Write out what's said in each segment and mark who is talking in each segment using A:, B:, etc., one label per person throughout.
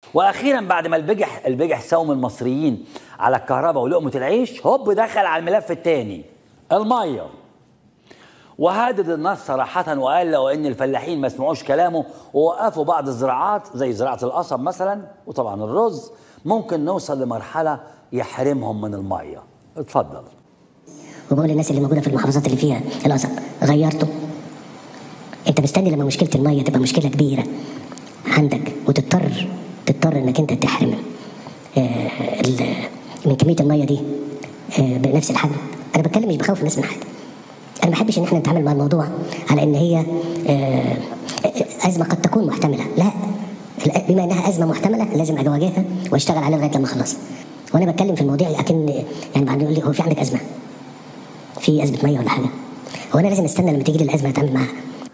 A: واخيرا بعد ما البجح البجح ساوم المصريين على الكهرباء ولقمه العيش هوب دخل على الملف الثاني الميه وهدد الناس صراحة وقال لو إن الفلاحين ما سمعوش كلامه ووقفوا بعض الزراعات زي زراعة القصب مثلا وطبعا الرز ممكن نوصل لمرحلة يحرمهم من المية اتفضل
B: وبقول للناس اللي موجوده في المحافظات اللي فيها القصب غيرته انت مستني لما مشكله الميه تبقى مشكله كبيره عندك وتضطر تضطر انك انت تحرم آه، ال- من كميه الميه دي آه، بنفس الحجم انا بتكلم مش بخوف الناس من حاجه انا ما بحبش ان احنا نتعامل مع الموضوع على ان هي آه، آه، ازمه قد تكون محتمله لا بما انها ازمه محتمله لازم اواجهها واشتغل عليها لغايه لما اخلصها وانا بتكلم في المواضيع اكن يعني بعد يقول لي هو في عندك ازمه في ازمه ميه ولا حاجه هو انا لازم استنى لما تيجي لي الازمه اتعامل معاها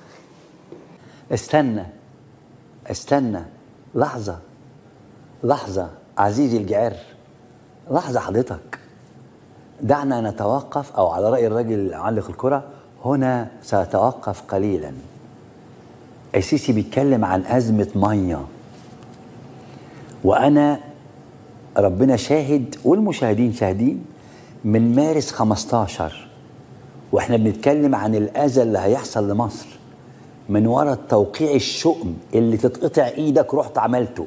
A: استنى استنى لحظة لحظة عزيزي الجعر لحظة حضرتك دعنا نتوقف أو على رأي الراجل علق الكرة هنا سأتوقف قليلا السيسي بيتكلم عن أزمة مية وأنا ربنا شاهد والمشاهدين شاهدين من مارس 15 واحنا بنتكلم عن الأذى اللي هيحصل لمصر من ورا التوقيع الشؤم اللي تتقطع ايدك رحت عملته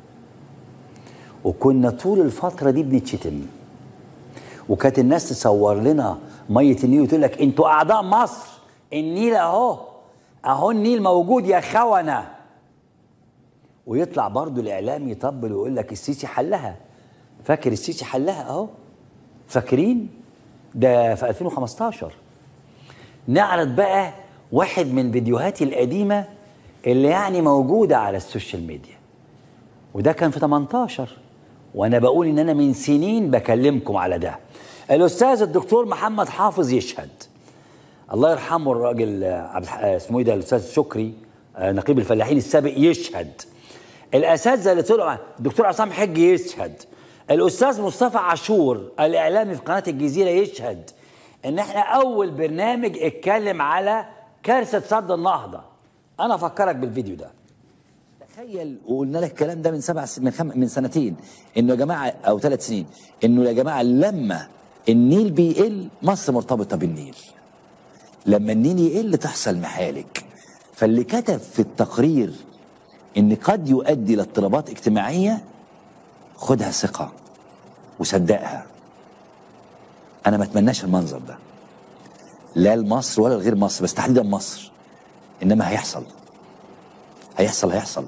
A: وكنا طول الفترة دي بنتشتم وكانت الناس تصور لنا مية النيل وتقول لك انتوا اعداء مصر النيل اهو اهو النيل موجود يا خونة ويطلع برضو الاعلام يطبل ويقول لك السيسي حلها فاكر السيسي حلها اهو فاكرين ده في 2015 نعرض بقى واحد من فيديوهاتي القديمة اللي يعني موجودة على السوشيال ميديا وده كان في 18 وانا بقول ان انا من سنين بكلمكم على ده الاستاذ الدكتور محمد حافظ يشهد الله يرحمه الراجل آه، عبد الح- آه، اسمه ايه ده الاستاذ شكري آه، نقيب الفلاحين السابق يشهد الاساتذه اللي طلعوا الدكتور عصام حج يشهد الاستاذ مصطفى عاشور الاعلامي في قناه الجزيره يشهد ان احنا اول برنامج اتكلم على كارثه سد النهضه انا افكرك بالفيديو ده
C: تخيل وقلنا لك الكلام ده من سبع س- من خم... من سنتين انه يا جماعه او ثلاث سنين انه يا جماعه لما النيل بيقل مصر مرتبطه بالنيل لما النيل يقل تحصل محالك فاللي كتب في التقرير ان قد يؤدي الى اضطرابات اجتماعيه خدها ثقه وصدقها انا ما اتمناش المنظر ده لا لمصر ولا لغير مصر بس تحديدا مصر انما هيحصل هيحصل هيحصل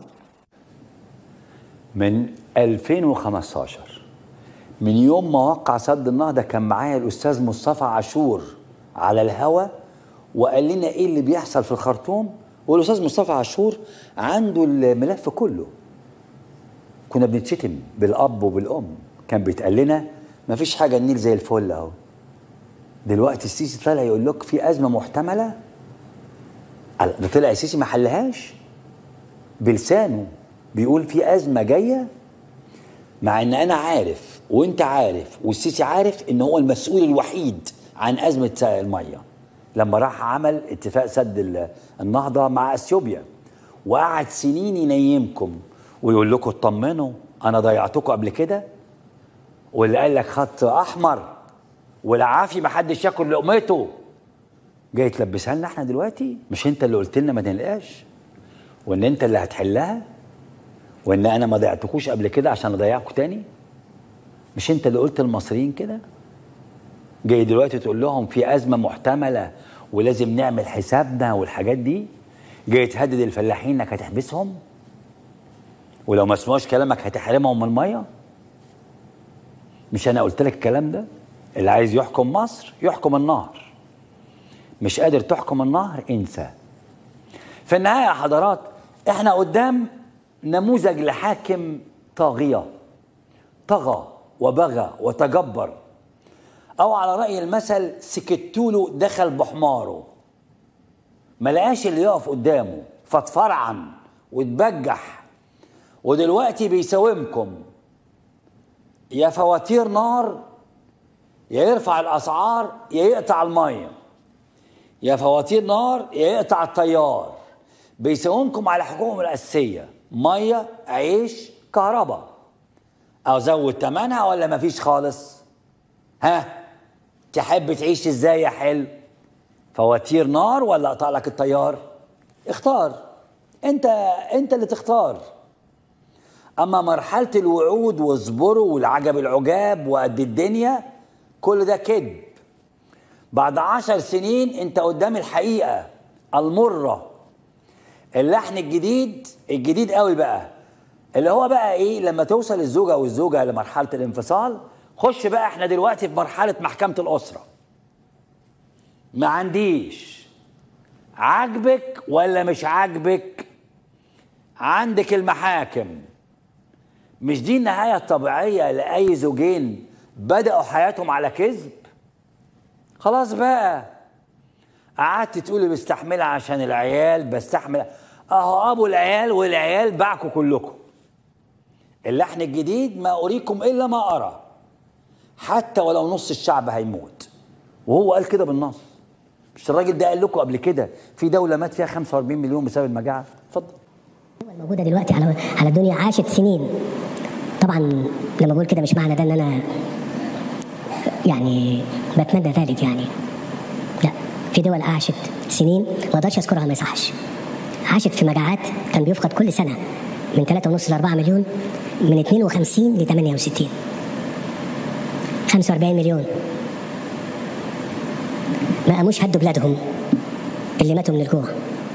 A: من 2015 من يوم ما وقع سد النهضه كان معايا الاستاذ مصطفى عاشور على الهوا وقال لنا ايه اللي بيحصل في الخرطوم والاستاذ مصطفى عاشور عنده الملف كله كنا بنتشتم بالاب وبالام كان بيتقال لنا ما فيش حاجه النيل زي الفل اهو دلوقتي السيسي طالع يقول لك في ازمه محتمله ده طلع السيسي ما حلهاش بلسانه بيقول في ازمه جايه مع ان انا عارف وانت عارف والسيسي عارف ان هو المسؤول الوحيد عن ازمه الميه لما راح عمل اتفاق سد ال- النهضه مع اثيوبيا وقعد سنين ينيمكم ويقول لكم اطمنوا انا ضيعتكم قبل كده واللي قال لك خط احمر والعافي محدش ياكل لقمته جاي تلبسها لنا احنا دلوقتي مش انت اللي قلت لنا ما تنقاش وان انت اللي هتحلها وان انا ما ضيعتكوش قبل كده عشان اضيعكوا تاني مش انت اللي قلت للمصريين كده جاي دلوقتي تقول لهم في ازمه محتمله ولازم نعمل حسابنا والحاجات دي جاي تهدد الفلاحين انك هتحبسهم ولو ما سمعوش كلامك هتحرمهم من الميه مش انا قلت لك الكلام ده اللي عايز يحكم مصر يحكم النهر مش قادر تحكم النهر انسى في النهايه يا حضرات احنا قدام نموذج لحاكم طاغيه طغى وبغى وتجبر او على راي المثل سكتوله دخل بحماره ما لقاش اللي يقف قدامه فاتفرعن واتبجح ودلوقتي بيساومكم يا فواتير نار يا يرفع الاسعار يا يقطع الميه يا فواتير نار يا يقطع الطيار بيساومكم على حقوقهم الاساسيه ميه عيش كهرباء ازود ثمنها ولا مفيش خالص ها تحب تعيش ازاي يا حلو فواتير نار ولا اقطع لك التيار اختار انت انت اللي تختار اما مرحله الوعود واصبروا والعجب العجاب وقد الدنيا كل ده كذب بعد عشر سنين انت قدام الحقيقه المره اللحن الجديد الجديد قوي بقى اللي هو بقى ايه لما توصل الزوجه والزوجه لمرحله الانفصال خش بقى احنا دلوقتي في مرحله محكمه الاسره ما عنديش عاجبك ولا مش عاجبك عندك المحاكم مش دي النهايه الطبيعيه لاي زوجين بداوا حياتهم على كذب خلاص بقى قعدت تقولي بستحملها عشان العيال بستحمل اهو ابو العيال والعيال باعكم كلكم اللحن الجديد ما اريكم الا ما ارى حتى ولو نص الشعب هيموت وهو قال كده بالنص مش الراجل ده قال لكم قبل كده في دوله مات فيها 45 مليون بسبب المجاعه اتفضل
B: الموجودة دلوقتي على على الدنيا عاشت سنين طبعا لما بقول كده مش معنى ده ان انا يعني بتمنى ذلك يعني لا في دول عاشت سنين ما اقدرش اذكرها ما يصحش عاشت في مجاعات كان بيفقد كل سنه من 3.5 ل 4 مليون من 52 ل 68 45 مليون ما قاموش هدوا بلادهم اللي ماتوا من الجوع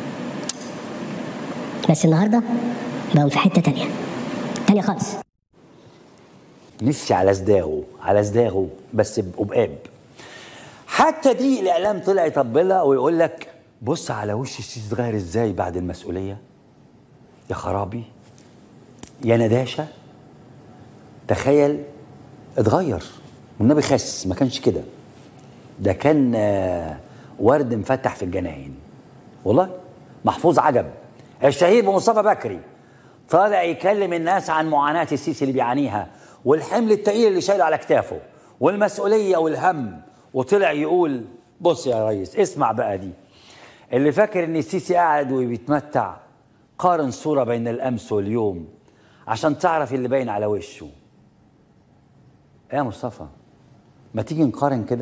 B: بس النهارده بقوا في حته تانية تانية خالص
A: نفسي على صداغه على صداغه بس بقباب حتى دي الاعلام طلع يطبلها ويقول لك بص على وش السيسي اتغير ازاي بعد المسؤوليه يا خرابي يا نداشه تخيل اتغير والنبي خس ما كانش كده ده كان آه، ورد مفتح في الجناين والله محفوظ عجب الشهيد بمصطفى بكري طالع يكلم الناس عن معاناة السيسي اللي بيعانيها والحمل التقيل اللي شايله على كتافه والمسؤولية والهم وطلع يقول بص يا ريس اسمع بقى دي اللي فاكر ان السيسي قاعد وبيتمتع قارن صورة بين الأمس واليوم عشان تعرف اللي باين على وشه ايه يا مصطفى ما تيجي نقارن كده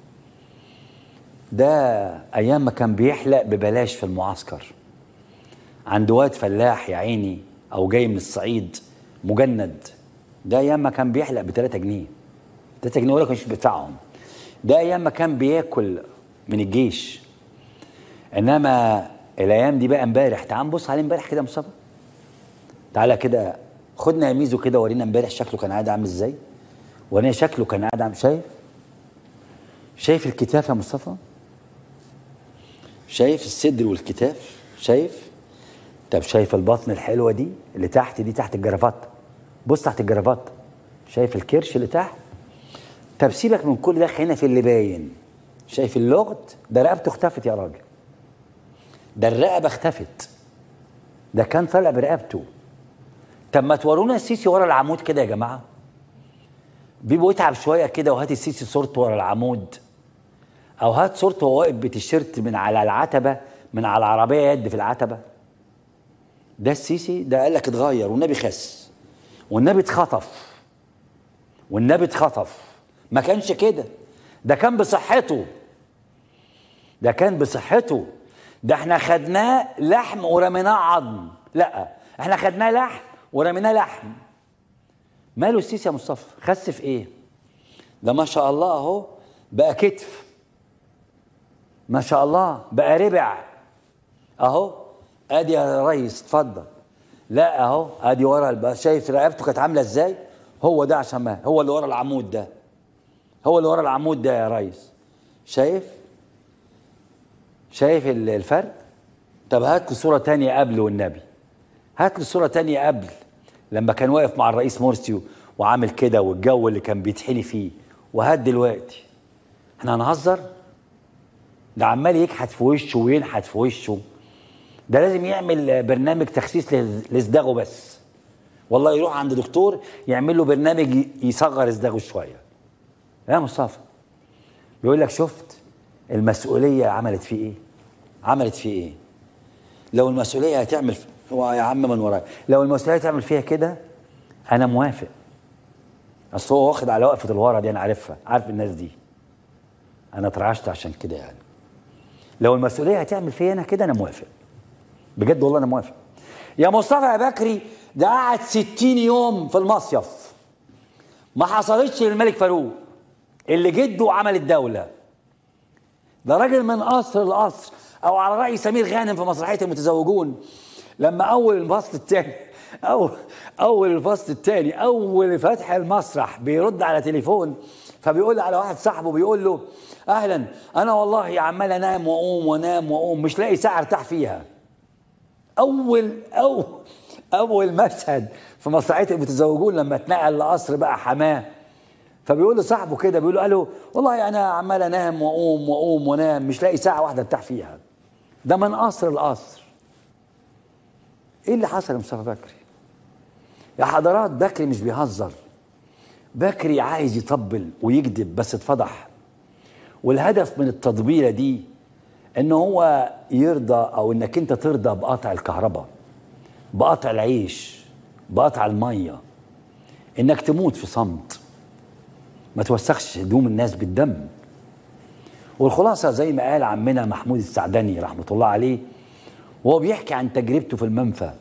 A: ده ايام ما كان بيحلق ببلاش في المعسكر عند واد فلاح يا عيني او جاي من الصعيد مجند ده ايام ما كان بيحلق ب 3 جنيه 3 جنيه ولا كانش بيدفعهم ده ايام ما كان بياكل من الجيش انما الايام دي بقى امبارح تعال نبص عليه امبارح كده يا مصطفى تعالى كده خدنا يا ميزو كده ورينا امبارح شكله كان قاعد عامل ازاي ورينا شكله كان قاعد عامل شايف شايف الكتاف يا مصطفى شايف الصدر والكتاف شايف طب شايف البطن الحلوه دي اللي تحت دي تحت الجرافات بص تحت الجرافات شايف الكرش اللي تحت طب سيبك من كل ده خلينا في اللي باين شايف اللغط ده رقبته اختفت يا راجل ده الرقبه اختفت ده كان طالع برقبته طب ما تورونا السيسي ورا العمود كده يا جماعه بيبقوا يتعب شويه كده وهات السيسي صورته ورا العمود او هات صورته وهو واقف بتيشيرت من على العتبه من على العربيه يد في العتبه ده السيسي ده قال لك اتغير والنبي خس والنبي اتخطف والنبي اتخطف ما كانش كده ده كان بصحته ده كان بصحته ده احنا خدناه لحم ورميناه عظم لا احنا خدناه لحم ورميناه لحم ماله السيسي يا مصطفى خس في ايه ده ما شاء الله اهو بقى كتف ما شاء الله بقى ربع اهو ادي يا ريس اتفضل لا اهو ادي ورا الب- شايف رقبته كانت عامله ازاي هو ده عشان ما هو اللي ورا العمود ده هو اللي ورا العمود ده يا ريس شايف شايف ال- الفرق طب هات لي صوره تانية قبل والنبي هات لي صوره تانية قبل لما كان واقف مع الرئيس مرسي وعامل كده والجو اللي كان بيتحني فيه وهات دلوقتي احنا هنهزر ده عمال يكحت في وشه وينحت في وشه ده لازم يعمل برنامج تخسيس لز- لصداغه بس والله يروح عند دكتور يعمل له برنامج ي- يصغر صداغه شويه يا مصطفى بيقول لك شفت المسؤوليه عملت فيه ايه عملت فيه ايه لو المسؤوليه هتعمل هو يا عم من ورايا لو المسؤوليه تعمل فيها كده انا موافق اصل هو واخد على وقفه الورا دي انا عارفها عارف الناس دي انا اترعشت عشان كده يعني لو المسؤوليه هتعمل فيا انا كده انا موافق بجد والله انا موافق يا مصطفى يا بكري ده قعد 60 يوم في المصيف ما حصلتش للملك فاروق اللي جده عمل الدوله ده راجل من قصر لقصر او على راي سمير غانم في مسرحيه المتزوجون لما اول الفصل الثاني أول أول الفصل الثاني أول فتح المسرح بيرد على تليفون فبيقول على واحد صاحبه بيقول له أهلا أنا والله عمال أنام وأقوم وأنام وأقوم مش لاقي ساعة أرتاح فيها أول أول أول مشهد في مسرحية المتزوجون لما اتنقل لقصر بقى حماه فبيقول لصاحبه كده بيقول له قال والله أنا عمال أنام وأقوم وأقوم وأنام مش لاقي ساعة واحدة أرتاح فيها ده من قصر لقصر ايه اللي حصل يا مصطفى بكري يا حضرات بكري مش بيهزر بكري عايز يطبل ويكذب بس اتفضح والهدف من التطبيله دي ان هو يرضى او انك انت ترضى بقطع الكهرباء بقطع العيش بقطع الميه انك تموت في صمت ما توسخش هدوم الناس بالدم والخلاصه زي ما قال عمنا محمود السعدني رحمه الله عليه وهو بيحكي عن تجربته في المنفى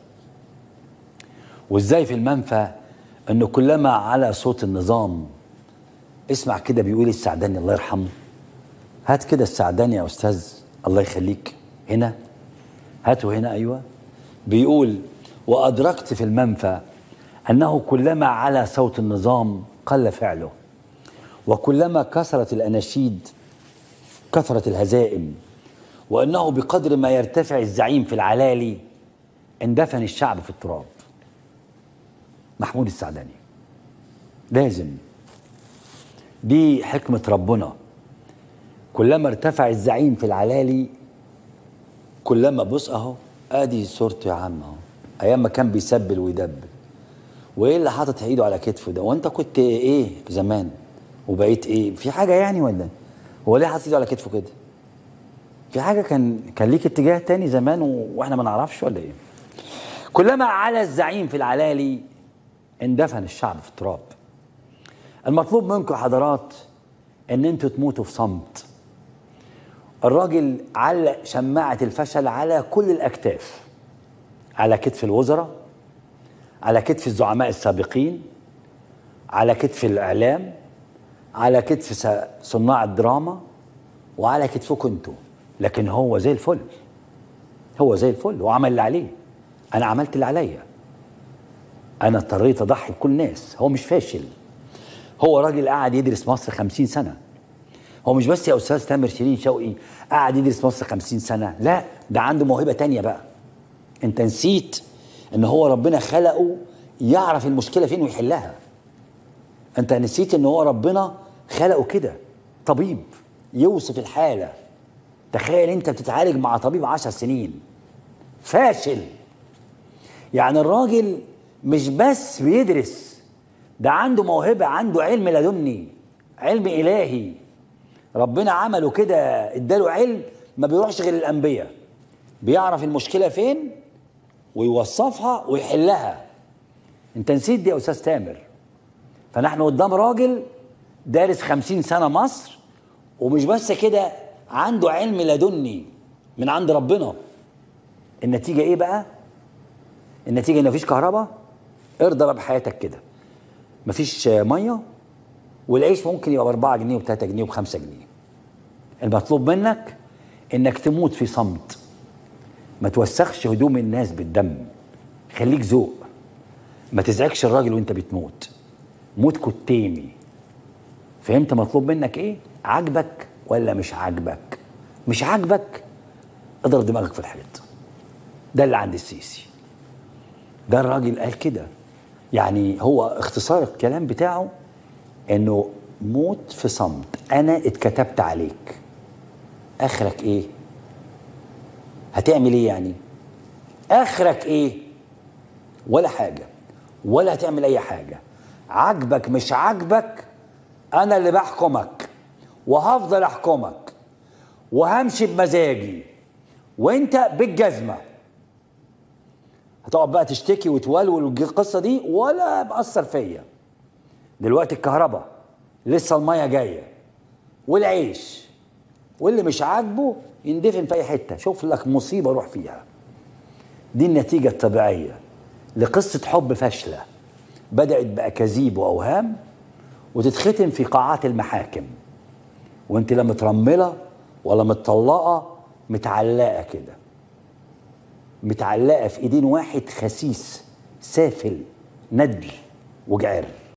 A: وازاي في المنفى انه كلما على صوت النظام اسمع كده بيقول السعداني الله يرحمه هات كده السعداني يا استاذ الله يخليك هنا هاته هنا ايوه بيقول وادركت في المنفى انه كلما على صوت النظام قل فعله وكلما كثرت الاناشيد كثرت الهزائم وانه بقدر ما يرتفع الزعيم في العلالي اندفن الشعب في التراب محمود السعداني لازم دي حكمة ربنا كلما ارتفع الزعيم في العلالي كلما بص اهو ادي صورته يا عم اهو ايام ما كان بيسبل ويدبل وايه اللي حاطط ايده على كتفه ده وانت كنت ايه زمان وبقيت ايه في حاجه يعني ولا هو ليه حاطط ايده على كتفه كده في حاجه كان كان ليك اتجاه تاني زمان و... واحنا ما نعرفش ولا ايه كلما على الزعيم في العلالي اندفن الشعب في التراب المطلوب منكم حضرات ان انتوا تموتوا في صمت الراجل علق شماعة الفشل على كل الأكتاف على كتف الوزراء على كتف الزعماء السابقين على كتف الإعلام على كتف صناع الدراما وعلى كتفكم انتوا لكن هو زي الفل هو زي الفل وعمل اللي عليه انا عملت اللي عليا انا اضطريت اضحي بكل الناس هو مش فاشل هو راجل قاعد يدرس مصر خمسين سنه هو مش بس يا استاذ تامر شيرين شوقي قاعد يدرس مصر خمسين سنه لا ده عنده موهبه تانية بقى انت نسيت ان هو ربنا خلقه يعرف المشكله فين ويحلها انت نسيت ان هو ربنا خلقه كده طبيب يوصف الحاله تخيل انت بتتعالج مع طبيب عشر سنين فاشل يعني الراجل مش بس بيدرس ده عنده موهبة عنده علم لدني علم إلهي ربنا عمله كده اداله علم ما بيروحش غير الأنبياء بيعرف المشكلة فين ويوصفها ويحلها انت نسيت دي يا أستاذ تامر فنحن قدام راجل دارس خمسين سنة مصر ومش بس كده عنده علم لدني من عند ربنا النتيجة ايه بقى النتيجة ان مفيش كهرباء ارضى بقى بحياتك كده مفيش مية والعيش ممكن يبقى باربعة جنيه وبتلاتة جنيه وبخمسة جنيه المطلوب منك انك تموت في صمت ما توسخش هدوم الناس بالدم خليك ذوق ما تزعجش الراجل وانت بتموت موت كتيمي فهمت مطلوب منك ايه عاجبك ولا مش عاجبك مش عاجبك اضرب دماغك في الحيط ده اللي عند السيسي ده الراجل قال كده يعني هو اختصار الكلام بتاعه انه موت في صمت انا اتكتبت عليك اخرك ايه هتعمل ايه يعني اخرك ايه ولا حاجه ولا هتعمل اي حاجه عاجبك مش عاجبك انا اللي بحكمك وهفضل احكمك وهمشي بمزاجي وانت بالجزمه هتقعد بقى تشتكي وتولول القصه دي ولا مأثر فيا دلوقتي الكهرباء لسه الميه جايه والعيش واللي مش عاجبه يندفن في اي حته شوف لك مصيبه روح فيها دي النتيجه الطبيعيه لقصه حب فاشله بدات باكاذيب واوهام وتتختم في قاعات المحاكم وانت لا مترمله ولا متطلقه متعلقه كده متعلقه في ايدين واحد خسيس سافل ندل وجعر